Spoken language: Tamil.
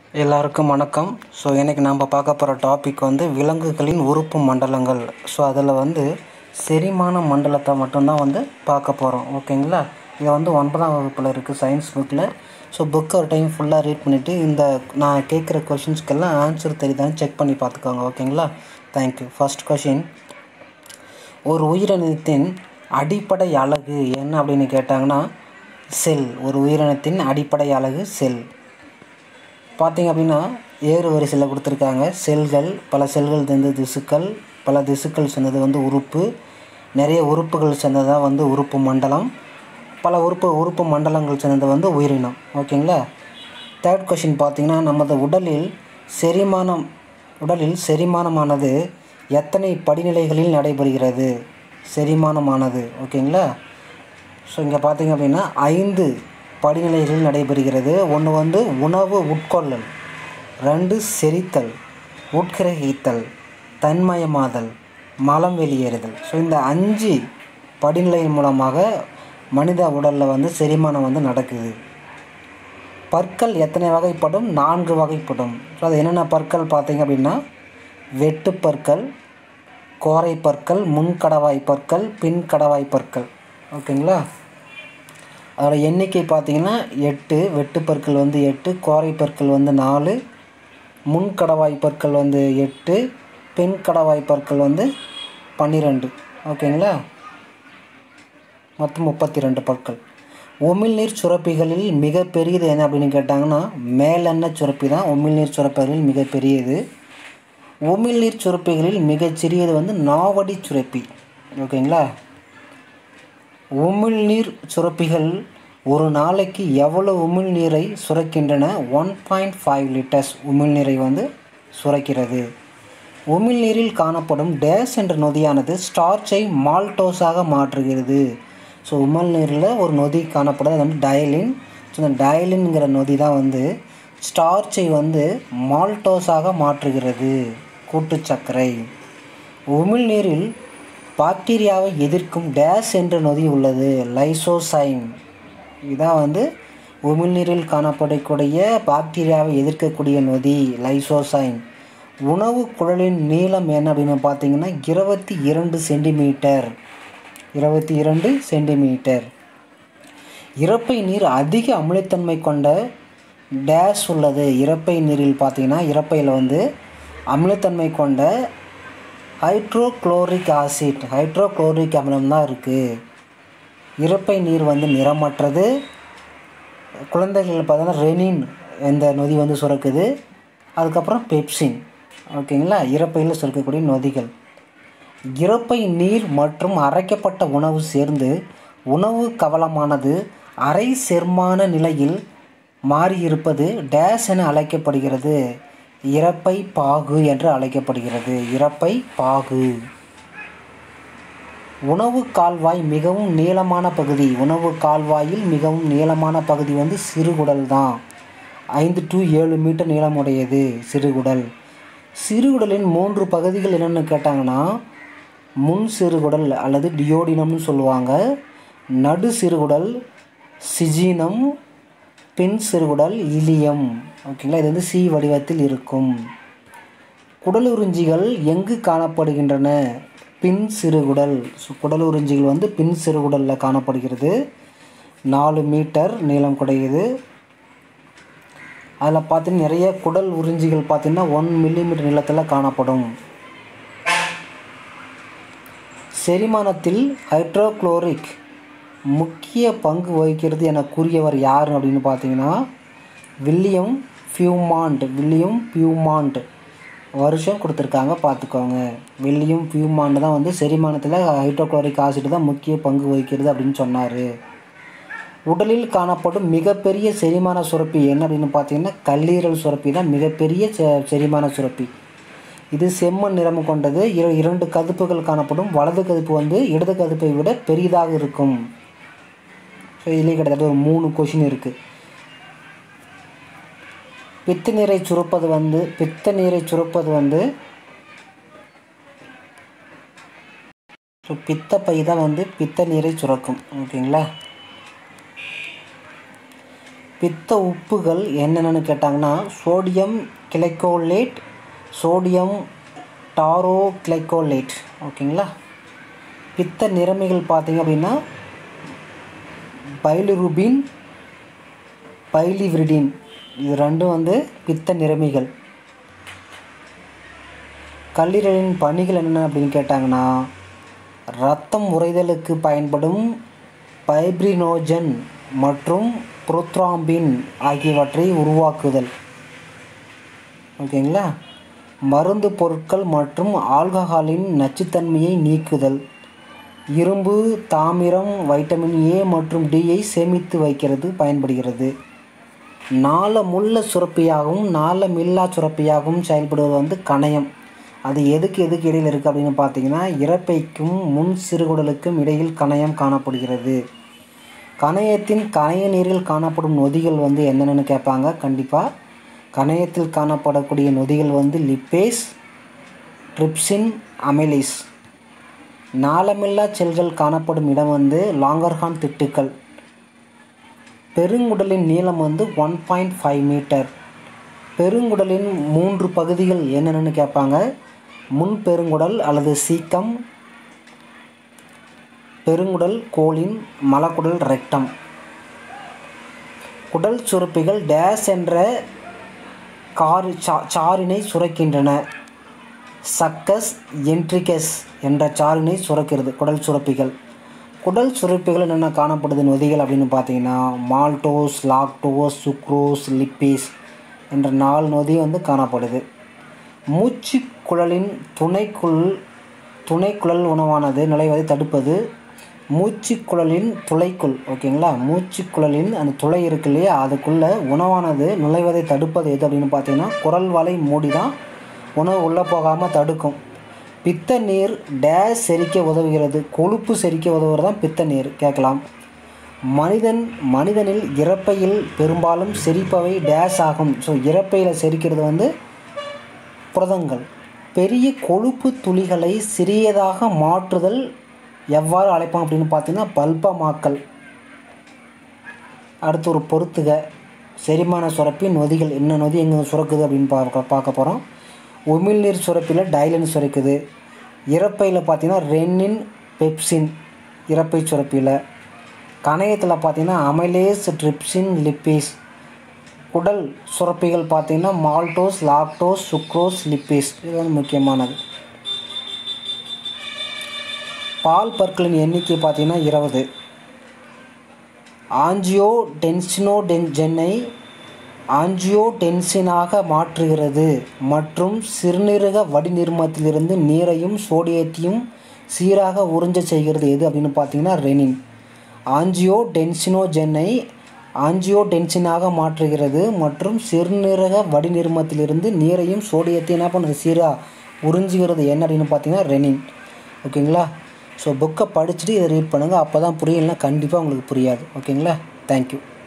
எல்லாருக்கும் வணக்கம் ஸோ இன்றைக்கி நாம் பார்க்க போகிற டாபிக் வந்து விலங்குகளின் உறுப்பு மண்டலங்கள் ஸோ அதில் வந்து செரிமான மண்டலத்தை மட்டும்தான் வந்து பார்க்க போகிறோம் ஓகேங்களா இது வந்து ஒன்பதாம் வகுப்பில் இருக்குது சயின்ஸ் புக்கில் ஸோ புக்கை ஒரு டைம் ஃபுல்லாக ரீட் பண்ணிவிட்டு இந்த நான் கேட்குற கொஷின்ஸ்க்கெல்லாம் ஆன்சர் தெரியுதான்னு செக் பண்ணி பார்த்துக்கோங்க ஓகேங்களா தேங்க்யூ ஃபர்ஸ்ட் கொஷின் ஒரு உயிரினத்தின் அடிப்படை அலகு என்ன அப்படின்னு கேட்டாங்கன்னா செல் ஒரு உயிரினத்தின் அடிப்படை அலகு செல் பார்த்தீங்க அப்படின்னா ஏறு வரிசையில் கொடுத்துருக்காங்க செல்கள் பல செல்கள் சேர்ந்த திசுக்கள் பல திசுக்கள் சேர்ந்தது வந்து உறுப்பு நிறைய உறுப்புகள் சேர்ந்ததாக வந்து உறுப்பு மண்டலம் பல உறுப்பு உறுப்பு மண்டலங்கள் சேர்ந்தது வந்து உயிரினம் ஓகேங்களா தேர்ட் கொஷின் பார்த்தீங்கன்னா நமது உடலில் செரிமானம் உடலில் செரிமானமானது எத்தனை படிநிலைகளில் நடைபெறுகிறது செரிமானமானது ஓகேங்களா ஸோ இங்கே பார்த்தீங்க அப்படின்னா ஐந்து படிநிலைகளில் நடைபெறுகிறது ஒன்று வந்து உணவு உட்கொள்ளல் ரெண்டு செரித்தல் உட்கிரகித்தல் தன்மயமாதல் மலம் வெளியேறுதல் ஸோ இந்த அஞ்சு படிநிலையின் மூலமாக மனித உடலில் வந்து செரிமானம் வந்து நடக்குது பற்கள் எத்தனை வகைப்படும் நான்கு வகைப்படும் ஸோ அது என்னென்ன பற்கள் பார்த்தீங்க அப்படின்னா வெட்டு பற்கள் கோரை பற்கள் முன்கடவாய் பற்கள் பின் கடவாய் பற்கள் ஓகேங்களா அதோட எண்ணிக்கை பார்த்தீங்கன்னா எட்டு வெட்டு பற்கள் வந்து எட்டு கோரை பற்கள் வந்து நாலு முன்கடவாய் பற்கள் வந்து எட்டு பெண் கடவாய் பற்கள் வந்து பன்னிரெண்டு ஓகேங்களா மொத்தம் முப்பத்தி ரெண்டு பற்கள் உமிழ்நீர் சுரப்பிகளில் மிகப்பெரியது என்ன அப்படின்னு கேட்டாங்கன்னா மேலெண்ணெய் சுரப்பி தான் உமிழ்நீர் சுரப்பிகளில் மிகப்பெரியது உமிழ்நீர் சுரப்பிகளில் மிகச்சிறியது வந்து நாவடி சுரப்பி ஓகேங்களா உமிழ்நீர் சுரப்பிகள் ஒரு நாளைக்கு எவ்வளவு உமிழ்நீரை சுரக்கின்றன ஒன் பாயிண்ட் ஃபைவ் லிட்டர்ஸ் உமிழ்நீரை வந்து சுரக்கிறது உமிழ்நீரில் காணப்படும் டேஸ் என்ற நொதியானது ஸ்டார்ச்சை மால்டோஸாக மாற்றுகிறது ஸோ உமிழ்நீரில் ஒரு நொதி காணப்படுது அது வந்து டயலின் ஸோ இந்த டயலின்ங்கிற நொதி தான் வந்து ஸ்டார்ச்சை வந்து மால்டோஸாக மாற்றுகிறது கூட்டு சர்க்கரை உமிழ்நீரில் பாக்டீரியாவை எதிர்க்கும் டேஸ் என்ற நொதி உள்ளது லைசோசைம் இதான் வந்து உமிழ்நீரில் காணப்படக்கூடிய பாக்டீரியாவை எதிர்க்கக்கூடிய நொதி லைசோசைம் உணவு குழலின் நீளம் என்ன அப்படின்னு பார்த்தீங்கன்னா இருபத்தி இரண்டு சென்டிமீட்டர் இருபத்தி இரண்டு சென்டிமீட்டர் இறப்பை நீர் அதிக அமிலத்தன்மை கொண்ட டேஸ் உள்ளது இறப்பை நீரில் பார்த்தீங்கன்னா இறப்பையில் வந்து அமிலத்தன்மை கொண்ட ஹைட்ரோக்ளோரிக் ஆசிட் ஹைட்ரோக்ளோரிக் அமிலம் தான் இருக்குது இறப்பை நீர் வந்து நிறமற்றது குழந்தைகள் பார்த்தீங்கன்னா ரெனின் இந்த நொதி வந்து சுரக்குது அதுக்கப்புறம் பெப்சின் ஓகேங்களா இறப்பையில் சுரக்கக்கூடிய நொதிகள் இறப்பை நீர் மற்றும் அரைக்கப்பட்ட உணவு சேர்ந்து உணவு கவலமானது அரை செர்மான நிலையில் மாறியிருப்பது டேஸ் என அழைக்கப்படுகிறது இறப்பை பாகு என்று அழைக்கப்படுகிறது இறப்பை பாகு உணவு கால்வாய் மிகவும் நீளமான பகுதி உணவு கால்வாயில் மிகவும் நீளமான பகுதி வந்து சிறுகுடல் தான் ஐந்து டு ஏழு மீட்டர் நீளமுடையது சிறுகுடல் சிறுகுடலின் மூன்று பகுதிகள் என்னென்னு கேட்டாங்கன்னா முன் சிறுகுடல் அல்லது டியோடினம்னு சொல்லுவாங்க நடு சிறுகுடல் சிஜீனம் பின் சிறுகுடல் இலியம் ஓகேங்களா இது வந்து சி வடிவத்தில் இருக்கும் குடலுறிஞ்சிகள் எங்கு காணப்படுகின்றன பின் சிறுகுடல் குடலுறிஞ்சிகள் வந்து பின் சிறுகுடலில் காணப்படுகிறது நாலு மீட்டர் நீளம் குடையுது அதில் பார்த்தீங்கன்னா நிறைய குடல் உறிஞ்சிகள் பார்த்தீங்கன்னா ஒன் மில்லிமீட்டர் நீளத்தில் காணப்படும் செரிமானத்தில் ஹைட்ரோக்ளோரிக் முக்கிய பங்கு வகிக்கிறது என கூறியவர் யார் அப்படின்னு பார்த்தீங்கன்னா வில்லியம் ஃபியூமாண்ட் வில்லியம் பியூமாண்ட் வருஷம் கொடுத்துருக்காங்க பார்த்துக்கோங்க வில்லியம் பியூமாண்ட் தான் வந்து செரிமானத்தில் ஹைட்ரோக்ளோரிக் ஆசிட் தான் முக்கிய பங்கு வகிக்கிறது அப்படின்னு சொன்னார் உடலில் காணப்படும் மிகப்பெரிய செரிமான சுரப்பி என்ன அப்படின்னு பார்த்தீங்கன்னா கல்லீரல் சுரப்பி தான் மிகப்பெரிய செரிமான சுரப்பி இது செம்மண் நிறம் கொண்டது இரண்டு கதுப்புகள் காணப்படும் வலது கதுப்பு வந்து இடது கதுப்பை விட பெரிதாக இருக்கும் ஸோ இதுலேயே கிட்டத்தட்ட ஒரு மூணு கொஷின் இருக்குது பித்த நீரை சுரப்பது வந்து பித்த நீரை சுரப்பது வந்து ஸோ பித்தப்பை தான் வந்து பித்த நீரை சுரக்கும் ஓகேங்களா பித்த உப்புகள் என்னென்னு கேட்டாங்கன்னா sodium glycolate sodium tauroglycolate ஓகேங்களா பித்த நிறமிகள் பார்த்தீங்க அப்படின்னா பைலிருபின் பைலிவிரிடின் இது ரெண்டும் வந்து பித்த நிறமிகள் கல்லீரலின் பணிகள் என்னென்ன அப்படின்னு கேட்டாங்கன்னா ரத்தம் உறைதலுக்கு பயன்படும் பைப்ரினோஜன் மற்றும் புரோத்ராம்பின் ஆகியவற்றை உருவாக்குதல் ஓகேங்களா மருந்து பொருட்கள் மற்றும் ஆல்கஹாலின் நச்சுத்தன்மையை நீக்குதல் இரும்பு தாமிரம் வைட்டமின் ஏ மற்றும் டியை சேமித்து வைக்கிறது பயன்படுகிறது நாளமுள்ள சுரப்பியாகவும் நாளமில்லா சுரப்பியாகவும் செயல்படுவது வந்து கணையம் அது எதுக்கு எதுக்கு இடையில் இருக்குது அப்படின்னு பார்த்தீங்கன்னா இறப்பைக்கும் முன் சிறுகுடலுக்கும் இடையில் கணையம் காணப்படுகிறது கணையத்தின் கணைய நீரில் காணப்படும் நொதிகள் வந்து என்னென்னு கேட்பாங்க கண்டிப்பாக கணையத்தில் காணப்படக்கூடிய நொதிகள் வந்து லிப்பேஸ் ட்ரிப்சின் அமைலிஸ் நாளமில்லா செல்கள் காணப்படும் இடம் வந்து லாங்கர்ஹான் திட்டுக்கள் பெருங்குடலின் நீளம் வந்து ஒன் பாயிண்ட் ஃபைவ் மீட்டர் பெருங்குடலின் மூன்று பகுதிகள் என்னென்னு கேட்பாங்க முன் பெருங்குடல் அல்லது சீக்கம் பெருங்குடல் கோலின் மலக்குடல் ரெக்டம் குடல் சுரப்பிகள் டேஸ் என்ற காரி சா சாரினை சுரக்கின்றன சக்கஸ் என்ட்ரிகஸ் என்ற சாரினை சுரக்கிறது குடல் சுரப்பிகள் குடல் சுரப்பிகள் என்னென்ன காணப்படுது நொதிகள் அப்படின்னு பார்த்தீங்கன்னா மால்டோஸ் லாக்டோஸ் சுக்ரோஸ் லிப்பேஸ் என்ற நாலு நொதி வந்து காணப்படுது மூச்சு குழலின் துணைக்குள் துணைக்குழல் உணவானது நுழைவதை தடுப்பது மூச்சு குழலின் துளைக்குள் ஓகேங்களா மூச்சு குழலின் அந்த துளை இருக்கு இல்லையா அதுக்குள்ளே உணவானது நுழைவதை தடுப்பது எது அப்படின்னு பார்த்தீங்கன்னா குரல் வலை மூடி தான் உணவு உள்ளே போகாமல் தடுக்கும் பித்த நீர் டேஸ் செரிக்க உதவுகிறது கொழுப்பு செரிக்க உதவுறது தான் பித்த நீர் கேட்கலாம் மனிதன் மனிதனில் இறப்பையில் பெரும்பாலும் செரிப்பவை டேஸ் ஆகும் ஸோ இறப்பையில் செரிக்கிறது வந்து புரதங்கள் பெரிய கொழுப்பு துளிகளை சிறியதாக மாற்றுதல் எவ்வாறு அழைப்போம் அப்படின்னு பார்த்தீங்கன்னா பல்பமாக்கல் அடுத்து ஒரு பொறுத்துக செரிமான சுரப்பி நொதிகள் என்ன நொதி எங்கே சுரக்குது அப்படின்னு பார்க்க பார்க்க போகிறோம் உமிழ்நீர் சுரப்பியில் டைலின் சுரக்குது இறப்பையில் பார்த்தீங்கன்னா ரெனின் பெப்சின் இறப்பை சுரப்பியில் கணையத்தில் பார்த்தீங்கன்னா அமைலேஸ் ட்ரிப்சின் லிப்பேஸ் குடல் சுரப்பிகள் பார்த்தீங்கன்னா மால்டோஸ் லாக்டோஸ் சுக்ரோஸ் லிப்பேஸ் இது வந்து முக்கியமானது பால் பற்களின் எண்ணிக்கை பார்த்தீங்கன்னா இருபது ஆஞ்சியோ டென்சினோ டென் ஜென்னை ஆஞ்சியோ டென்சினாக மாற்றுகிறது மற்றும் சிறுநீரக வடிநிர்மத்திலிருந்து நீரையும் சோடியத்தையும் சீராக உறிஞ்ச செய்கிறது எது அப்படின்னு பார்த்தீங்கன்னா ரெனின் ஆஞ்சியோ டென்சினோஜென்னை ஆஞ்சியோ டென்சினாக மாற்றுகிறது மற்றும் சிறுநீரக வடிநிர்மத்திலிருந்து நீரையும் சோடியத்தையும் என்ன பண்ணுறது சீராக உறிஞ்சுகிறது என்ன அப்படின்னு பார்த்தீங்கன்னா ரெனின் ஓகேங்களா ஸோ புக்கை படிச்சுட்டு இதை ரீட் பண்ணுங்கள் அப்போ தான் புரியலைன்னா கண்டிப்பாக உங்களுக்கு புரியாது ஓகேங்களா தேங்க்யூ